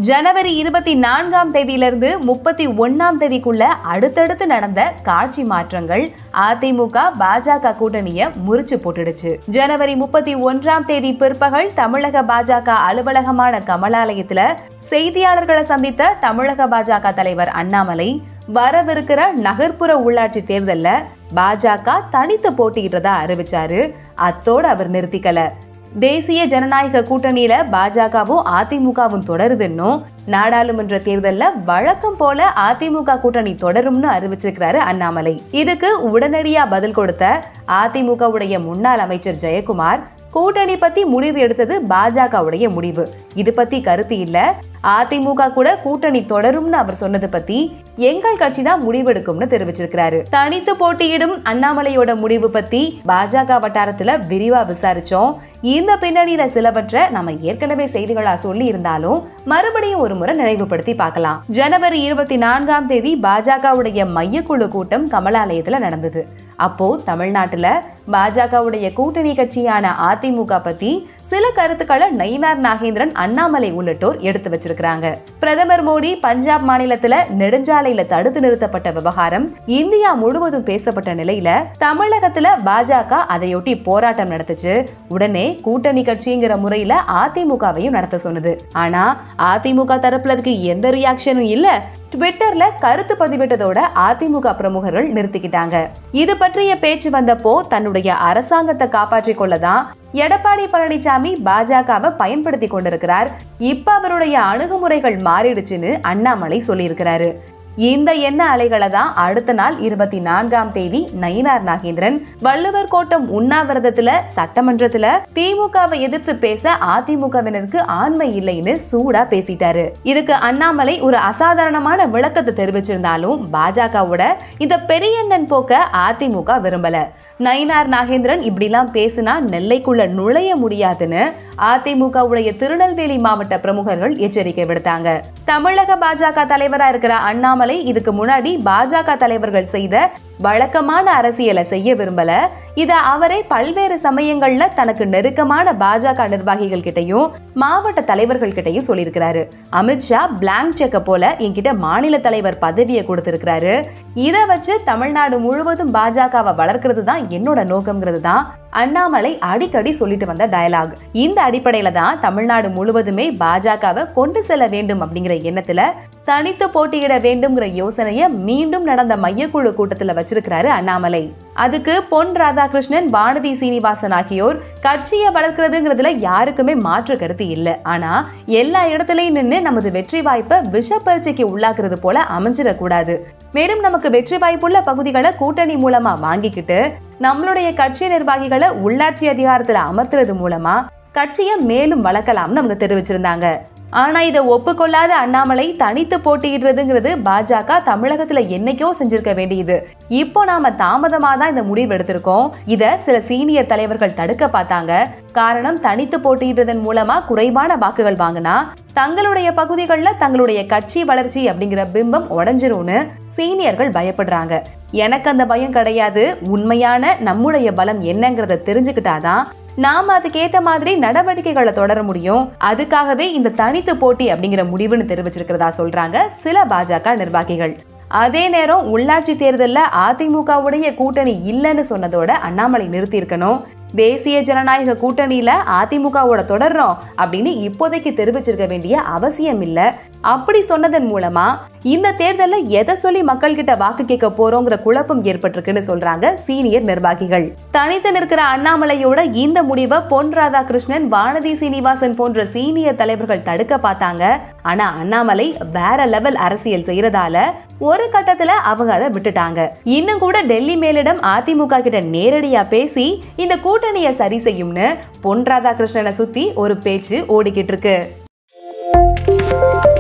ஜனவரி இருபத்தி நான்காம் தேதியிலிருந்து முப்பத்தி ஒன்னாம் தேதிக்குள்ள அடுத்தடுத்து நடந்த காட்சி மாற்றங்கள் அதிமுக பாஜக கூட்டணிய முறிச்சு போட்டுடுச்சு ஜனவரி முப்பத்தி ஒன்றாம் தேதி பிற்பகல் தமிழக பாஜக அலுவலகமான கமலாலயத்துல செய்தியாளர்களை சந்தித்த தமிழக பாஜக தலைவர் அண்ணாமலை வரவிருக்கிற நகர்ப்புற உள்ளாட்சி தேர்தல்ல பாஜக தனித்து போட்டியிடுறதா அறிவிச்சாரு அத்தோடு அவர் நிறுத்திக்கல தேசிய ஜனநாயக கூட்டணியில பாஜகவும் அதிமுகவும் தொடருதுன்னும் நாடாளுமன்ற தேர்தல்ல வழக்கம் போல அதிமுக கூட்டணி தொடரும்னு அறிவிச்சிருக்கிறாரு அண்ணாமலை இதுக்கு உடனடியா பதில் கொடுத்த அதிமுகவுடைய முன்னாள் அமைச்சர் ஜெயக்குமார் கூட்டணி பத்தி முடிவு எடுத்தது பாஜகவுடைய முடிவு இது பத்தி கருத்து இல்ல அதிமுக கூட கூட்டணி தொடரும்னு அவர் சொன்னது பத்தி எங்கள் கட்சி தான் முடிவெடுக்கும்னு தெரிவிச்சிருக்கிறாரு தனித்து போட்டியிடும் அண்ணாமலையோட முடிவு பத்தி பாஜக வட்டாரத்துல விரிவா விசாரிச்சோம் இந்த பின்னணியில சிலவற்றை நம்ம ஏற்கனவே செய்திகளா சொல்லி இருந்தாலும் மறுபடியும் ஒரு முறை நினைவுபடுத்தி பார்க்கலாம் ஜனவரி இருபத்தி நான்காம் தேதி பாஜகவுடைய மையக்குழு கூட்டம் கமலாலயத்துல நடந்தது அப்போ தமிழ்நாட்டுல பாஜகவுடைய கூட்டணி கட்சியான அதிமுக பத்தி சில கருத்துக்களை நயினார் நாகேந்திரன் அண்ணாமலை உள்ளிட்டோர் எடுத்து வச்சிருக்கிறாங்க பிரதமர் மோடி பஞ்சாப் மாநிலத்துல நெடுஞ்சாலையில தடுத்து நிறுத்தப்பட்ட விவகாரம் இந்தியா முழுவதும் பேசப்பட்ட நிலையில தமிழகத்துல பாஜக அதையொட்டி போராட்டம் நடத்துச்சு உடனே கூட்டணி கட்சிங்கிற முறையில அதிமுகவையும் நடத்த சொன்னது ஆனா அதிமுக தரப்புல அதுக்கு எந்த ரியாக்ஷனும் இல்ல ட்விட்டர்ல கருத்து பதிவிட்டதோட அதிமுக பிரமுகர்கள் நிறுத்திக்கிட்டாங்க இது பற்றிய பேச்சு வந்தப்போ தன்னுடைய அரசாங்கத்தை காப்பாற்றிக் கொள்ளதான் எடப்பாடி பழனிசாமி பாஜகவை பயன்படுத்தி கொண்டிருக்கிறார் இப்ப அவருடைய அணுகுமுறைகள் மாறிடுச்சுன்னு அண்ணாமலை சொல்லியிருக்கிறாரு இந்த எண்ண அலைகளை தான் அடுத்த நாள் இருபத்தி நான்காம் தேதி நயினார் நாகேந்திரன் வள்ளுவர் கோட்டம் உண்ணாவிரதத்துல சட்டமன்றத்துல திமுகவை எதிர்த்து பேச அதிமுகவினருக்கு ஆண்மை இல்லைன்னு சூடா பேசிட்டாரு இதுக்கு அண்ணாமலை ஒரு அசாதாரணமான விளக்கத்தை தெரிவிச்சிருந்தாலும் பாஜகவோட இந்த பெரியண்ணன் போக்க அதிமுக விரும்பல நயினார் நாகேந்திரன் இப்படிலாம் பேசினா நெல்லைக்குள்ள நுழைய முடியாதுன்னு அதிமுகவுடைய திருநெல்வேலி மாவட்ட பிரமுகர்கள் எச்சரிக்கை விடுத்தாங்க தமிழக பாஜக தலைவரா இருக்கிற அண்ணாமலை இதுக்கு முன்னாடி பாஜக தலைவர்கள் செய்த வழக்கமான அரசியலை செய்ய விரும்பல இத அவரே பல்வேறு சமயங்கள்ல தனக்கு நெருக்கமான பாஜக நிர்வாகிகள் கிட்டயும் மாவட்ட தலைவர்கள் கிட்டயும் சொல்லியிருக்கிறாரு அமித்ஷா பிளாங்க் செக்க போல என்கிட்ட மாநில தலைவர் பதவியை கொடுத்திருக்கிறாரு இத வச்சு தமிழ்நாடு முழுவதும் பாஜகவை வளர்க்கிறது தான் என்னோட நோக்கம்ங்கிறது தான் அண்ணாமலை அடிக்கடி சொல்லிட்டு வந்த டயலாக் இந்த அடிப்படையில தான் தமிழ்நாடு முழுவதுமே பாஜகவை கொண்டு செல்ல வேண்டும் அப்படிங்கிற எண்ணத்துல தனித்து போட்டியிட வேண்டும்ங்கிற யோசனையை மீண்டும் நடந்த மையக்குழு கூட்டத்துல வச்சிருக்கிறாரு அண்ணாமலை அதுக்கு பொன் ராதாகிருஷ்ணன் வானதி சீனிவாசன் ஆகியோர் கட்சியை வளர்க்கறதுங்கிறதுல யாருக்குமே மாற்று கருத்து இல்லை ஆனா எல்லா இடத்துலயும் நின்று நமது வெற்றி வாய்ப்பை விஷ பரீட்சைக்கு உள்ளாக்குறது போல அமைஞ்சிடக்கூடாது மேலும் நமக்கு வெற்றி வாய்ப்புள்ள பகுதிகளை கூட்டணி மூலமா வாங்கிக்கிட்டு நம்மளுடைய கட்சி நிர்வாகிகளை உள்ளாட்சி அதிகாரத்துல அமர்த்துறது மூலமா கட்சியை மேலும் வளர்க்கலாம்னு அவங்க தெரிவிச்சிருந்தாங்க ஆனா இதை ஒப்புக்கொள்ளாத அண்ணாமலை தனித்து போட்டியிடுறதுங்கிறது பாஜக தமிழகத்துல என்னைக்கோ செஞ்சிருக்க வேண்டியது இப்போ நாம தாமதமா தான் இந்த முடிவு எடுத்திருக்கோம் இத சில சீனியர் தலைவர்கள் தடுக்க பார்த்தாங்க காரணம் தனித்து போட்டியிடுறதன் மூலமா குறைவான வாக்குகள் வாங்கினா தங்களுடைய பகுதிகளில் தங்களுடைய கட்சி வளர்ச்சி அப்படிங்கிற பிம்பம் உடஞ்சிரும்னு சீனியர்கள் பயப்படுறாங்க எனக்கு அந்த பயம் கிடையாது உண்மையான நம்முடைய பலம் என்னங்கிறத தெரிஞ்சுக்கிட்டாதான் நாம அதுக்கேத்த மாதிரி நடவடிக்கைகளை தொடர முடியும் அதுக்காகவே இந்த தனித்து போட்டி அப்படிங்கிற முடிவுன்னு தெரிவிச்சிருக்கிறதா சொல்றாங்க சில பாஜக நிர்வாகிகள் அதே நேரம் உள்ளாட்சி தேர்தல்ல அதிமுகவுடைய கூட்டணி இல்லைன்னு சொன்னதோட அண்ணாமலை நிறுத்தி இருக்கணும் தேசிய ஜனநாயக கூட்டணியில அதிமுகவோட தொடர்றோம் அப்படின்னு இப்போதைக்கு தெரிவிச்சிருக்க வேண்டிய அவசியம் இல்ல அப்படி சொன்னதன் மூலமா இந்த தேர்தல்ல எதை சொல்லி மக்கள் கிட்ட வாக்கு கேட்க போறோங்கிற குழப்பம் ஏற்பட்டிருக்குன்னு சொல்றாங்க சீனியர் நிர்வாகிகள் தனித்து நிற்கிற அண்ணாமலையோட இந்த முடிவை பொன் ராதாகிருஷ்ணன் வானதி சீனிவாசன் போன்ற சீனியர் தலைவர்கள் தடுக்க பார்த்தாங்க ஆனா அண்ணாமலை வேற லெவல் அரசியல் செய்யறதால ஒரு கட்டத்துல அவங்க அதை விட்டுட்டாங்க இன்னும் கூட டெல்லி மேலிடம் அதிமுக கிட்ட நேரடியா பேசி இந்த கூட்டணியை சரி செய்யும்னு பொன் ராதாகிருஷ்ணனை சுத்தி ஒரு பேச்சு ஓடிக்கிட்டு இருக்கு